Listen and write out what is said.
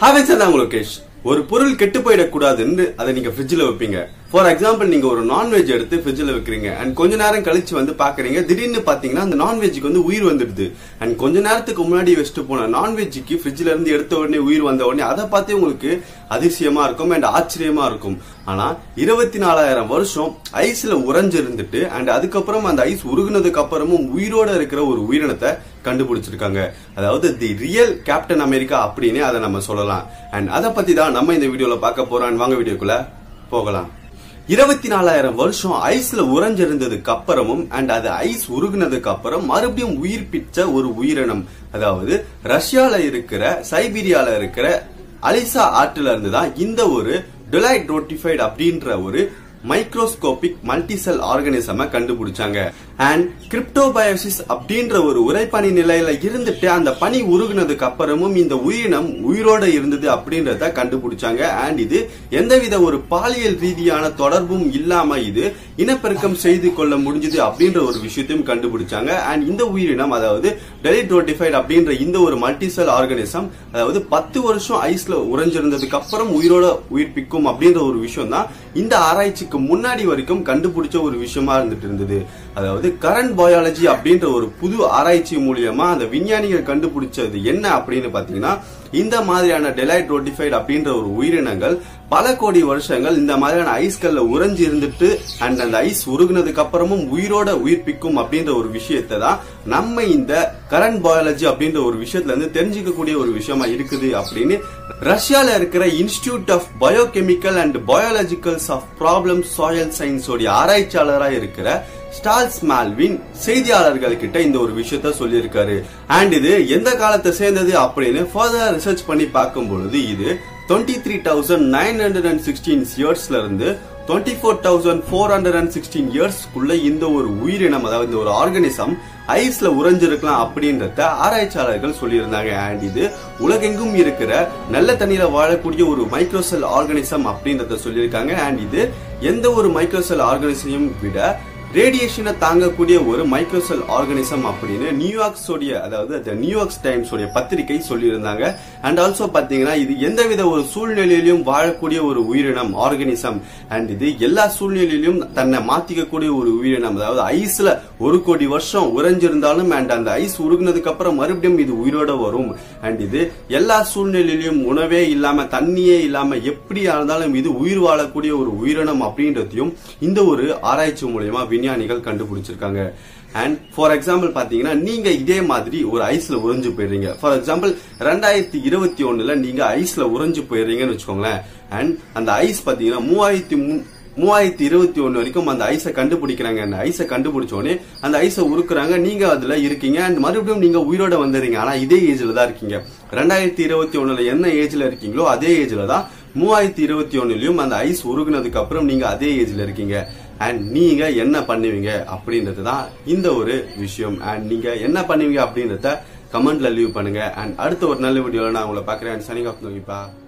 ஹாவன் sir தான் லோகேஷ் ஒரு பொருள் கெட்டு போயிடக்கூடாதுன்னு அதை நீங்க ஃப்ரிட்ஜ்ல வைப்பீங்க ஃபார் எக்ஸாம்பிள் நீங்க ஒரு நான்வெஜ் எடுத்து ஃப்ரிட்ஜ்ல வைக்கிறீங்க அண்ட் கொஞ்ச நேரம் கழிச்சு வந்து பாக்குறீங்க திடீர்னு பாத்தீங்கன்னா அந்த நான்வெஜ்க்கு வந்து உயிர் வந்துடுது அண்ட் கொஞ்ச நேரத்துக்கு முன்னாடி வச்சுட்டு போன நான்வெஜ்க்கு ஃப்ரிட்ஜ்ல இருந்து எடுத்த உடனே உயிர் வந்த உடனே அதை பார்த்தே உங்களுக்கு அதிசயமா இருக்கும் அண்ட் ஆச்சரியமா இருக்கும் ஆனா இருபத்தி நாலாயிரம் வருஷம் ஐஸ்ல உறைஞ்சு இருந்துட்டு அண்ட் அதுக்கப்புறம் அந்த ஐஸ் உருகுனதுக்கு அப்புறமும் உயிரோட இருக்கிற ஒரு உயிரினத்தை கண்டுபிடிச்சிருக்காங்க அதாவது தி ரியல் கேப்டன் அமெரிக்கா அப்படின்னு அதை நம்ம சொல்லலாம் அண்ட் அதை பத்தி தான் நம்ம இந்த வீடியோல பார்க்க போறோம் And வாங்க வீடியோக்குள்ள போகலாம் இருபத்தி நாலாயிரம் வருஷம் ஐஸ்ல உறைஞ்சிருந்ததுக்கு அப்புறமும் அண்ட் அது ஐஸ் உருகுனதுக்கு அப்புறம் மறுபடியும் உயிர் பிச்ச ஒரு உயிரினம் அதாவது ரஷ்யால இருக்கிற சைபீரியால இருக்கிற அலிசா ஆற்றுல இருந்து தான் இந்த ஒரு டொலைட் நோட்டிஃபைட் அப்படின்ற ஒரு மைக்ரோஸ்கோபிக் மல்டிசெல் ஆர்கனிசம கண்டுபிடிச்சாங்க அண்ட் கிரிப்டோபயோசிஸ் அப்படின்ற ஒரு உரைப்பனி நிலையில இருந்துட்டு அந்த பனி உருகுனதுக்கு அப்புறமும் இந்த உயிரினம் உயிரோட இருந்தது அப்படின்றத கண்டுபிடிச்சாங்க அண்ட் இது எந்தவித ஒரு பாலியல் ரீதியான தொடர்பும் இல்லாம இது இனப்பெருக்கம் செய்து கொள்ள முடிஞ்சது அப்படின்ற ஒரு விஷயத்தையும் கண்டுபிடிச்சாங்க அண்ட் இந்த உயிரினம் அதாவது டெலிட் நோட்டிஃபைட் அப்படின்ற இந்த ஒரு மல்டிசெல் ஆர்கனிசம் அதாவது பத்து வருஷம் ஐஸ்ல உறைஞ்சிருந்ததுக்கு அப்புறம் உயிரோட உயிர்ப்பிக்கும் அப்படின்ற ஒரு விஷயம் தான் இந்த ஆராய்ச்சிக்கு முன்னாடி வரைக்கும் கண்டுபிடிச்ச ஒரு விஷயமா இருந்துட்டு இருந்தது அதாவது கரண்ட் பயாலஜி அப்படின்ற ஒரு புது ஆராய்ச்சி மூலியமா அந்த விஞ்ஞானிகள் கண்டுபிடிச்சது என்ன அப்படின்னு பாத்தீங்கன்னா இந்த மாதிரியான டெலைட் நோட்டிஃபைட் அப்படின்ற ஒரு உயிரினங்கள் பல கோடி வருஷங்கள் இந்த மாதிரியான ஐஸ்கல்ல உறைஞ்சு இருந்துட்டு அண்ட் அந்த ஐஸ் உருகுனதுக்கு அப்புறமும் உயிரோட உயிர்ப்பிக்கும் அப்படின்ற ஒரு விஷயத்தை தான் நம்ம இந்த கரண்ட் பயாலஜி அப்படின்ற ஒரு விஷயத்துல இருந்து தெரிஞ்சுக்கக்கூடிய ஒரு விஷயமா இருக்குது அப்படின்னு ரஷ்யால இருக்கிற institute of biochemical and biologicals of problem soil science உடைய ஆராய்ச்சியாளராக இருக்கிற ஸ்டால்ஸ் மால்வின் செய்தியாளர்கள் கிட்ட இந்த ஒரு விஷயத்த சொல்லியிருக்காரு அண்ட் இது எந்த காலத்தை சேர்ந்தது அப்படின்னு ஃபர்தர் ரிசர்ச் பண்ணி பார்க்கும் பொழுது இது twenty three thousand nine hundred and sixteen இயர்ஸ்ல இருந்து twenty four thousand four hundred and sixteen இயர்ஸ்க்குள்ள இந்த ஒரு உயிரினம் அதாவது இந்த ஒரு ஆர்கனிசம் ஐஸ்ல உறைஞ்சிருக்கலாம் அப்படின்றத ஆராய்ச்சியாளர்கள் சொல்லியிருந்தாங்க அண்ட் இது உலகெங்கும் இருக்கிற நல்ல தண்ணீர வாழக்கூடிய ஒரு மைக்ரோசெல் ஆர்கனிசம் அப்படின்றத சொல்லியிருக்காங்க அண்ட் இது எந்த ஒரு மைக்ரோசெல் ஆர்கனிசையும் விட ரேடியேஷனை தாங்கக்கூடிய ஒரு மைக்ரோசெல் ஆர்கனிசம் அப்படின்னு நியூயார்க்ஸ் உடைய அதாவது the நியூயார்க்ஸ் டைம்ஸ் உடைய பத்திரிகை சொல்லியிருந்தாங்க அண்ட் ஆல்சோ பாத்தீங்கன்னா இது எந்தவித ஒரு சூழ்நிலையிலும் வாழக்கூடிய ஒரு உயிரினம் ஆர்கனிசம் அண்ட் இது எல்லா சூழ்நிலையிலும் தன்னை மாத்திக்கக்கூடிய ஒரு உயிரினம் அதாவது ஐஸ்ல ஒரு கோடி வருஷம் உறைஞ்சிருந்தாலும் அண்ட் அந்த ஐஸ் உருகுனதுக்கு அப்புறம் மறுபடியும் இது உயிரோட வரும் அண்ட் இது எல்லா சூழ்நிலையிலும் உணவே இல்லாம தண்ணியே இல்லாம எப்படி இருந்தாலும் இது உயிர் வாழக்கூடிய ஒரு உயிரினம் அப்படின்றதையும் இந்த ஒரு ஆராய்ச்சி மூலயமா விஞ்ஞானிகள் கண்டுபிடிச்சிருக்காங்க அண்ட் ஃபார் எக்ஸாம்பிள் பாத்தீங்கன்னா நீங்க இதே மாதிரி ஒரு ஐஸ்ல உறைஞ்சு போயிடுறீங்க ஃபார் எக்ஸாம்பிள் ரெண்டாயிரத்தி இருபத்தி ஒண்ணுல நீங்க ஐஸ்ல உறைஞ்சு போயிடுறீங்கன்னு வச்சுக்கோங்களேன் அண்ட் அந்த ஐஸ் பாத்தீங்கன்னா மூவாயிரத்தி மூ- மூவாயிரத்தி இருபத்தி ஒண்ணு வரைக்கும் அந்த ஐஸை கண்டுபிடிக்கிறாங்க அந்த ஐஸை கண்டுபிடிச்ச உடனே அந்த ஐஸை உருக்குறாங்க நீங்க அதுல இருக்கீங்க அண்ட் மறுபடியும் நீங்க உயிரோட வந்துடுறீங்க ஆனா இதே ஏஜ்ல தான் இருக்கீங்க ரெண்டாயிரத்தி இருபத்தி ஒண்ணுல என்ன ஏஜ்ல இருக்கீங்களோ அதே ஏஜ்ல தான் மூவாயிரத்தி இருபத்தி ஒண்ணுலயும் அந்த ஐஸ் உருகுனதுக்கு அப்புறம் நீங்க அதே ஏஜ்ல இருக்கீங்க அண்ட் நீங்க என்ன பண்ணுவீங்க அப்படின்றது தான் இந்த ஒரு விஷயம் அண்ட் நீங்க என்ன பண்ணுவீங்க அப்படின்றத கமெண்ட்ல லீவ் பண்ணுங்க அண்ட் அடுத்த ஒரு நல்ல வீடியோல நான் உங்களை பாக்குறேன் சனிங் ஆஃப் நோகிப்பா